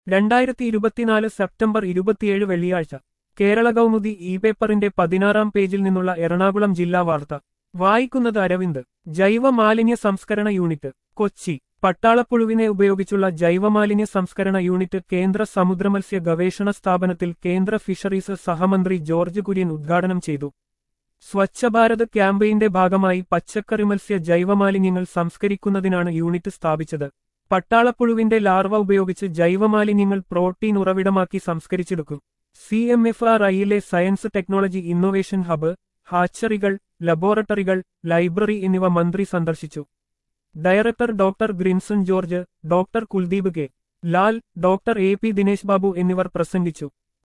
രണ്ടായിരത്തി ഇരുപത്തിനാല് സെപ്റ്റംബർ ഇരുപത്തിയേഴ് വെള്ളിയാഴ്ച കേരള കൗമുദി ഇ പേപ്പറിന്റെ പതിനാറാം പേജിൽ നിന്നുള്ള എറണാകുളം ജില്ലാ വാർത്ത വായിക്കുന്നത് അരവിന്ദ് ജൈവ മാലിന്യ സംസ്കരണ യൂണിറ്റ് കൊച്ചി പട്ടാളപ്പുഴുവിനെ ഉപയോഗിച്ചുള്ള ജൈവമാലിന്യ സംസ്കരണ യൂണിറ്റ് കേന്ദ്ര സമുദ്രമത്സ്യ ഗവേഷണ സ്ഥാപനത്തിൽ കേന്ദ്ര ഫിഷറീസ് സഹമന്ത്രി ജോർജ് കുര്യൻ ഉദ്ഘാടനം ചെയ്തു സ്വച്ഛ ഭാരത് ക്യാമ്പയിന്റെ ഭാഗമായി പച്ചക്കറി മത്സ്യ ജൈവമാലിന്യങ്ങൾ സംസ്കരിക്കുന്നതിനാണ് യൂണിറ്റ് സ്ഥാപിച്ചത് പട്ടാളപ്പുഴുവിന്റെ ലാർവ ഉപയോഗിച്ച് ജൈവമാലിന്യങ്ങൾ പ്രോട്ടീൻ ഉറവിടമാക്കി സംസ്കരിച്ചെടുക്കും സി എം എഫ് ആർ ഐയിലെ സയൻസ് ടെക്നോളജി ഇന്നൊവേഷൻ ഹബ്ബ് ഹാച്ചറികൾ ലബോറട്ടറികൾ ലൈബ്രറി എന്നിവ മന്ത്രി സന്ദർശിച്ചു director doctor Grinson George doctor Kuldeep K Lal doctor A P Dinesh Babu എന്നിവർ പ്രസംഗിച്ചു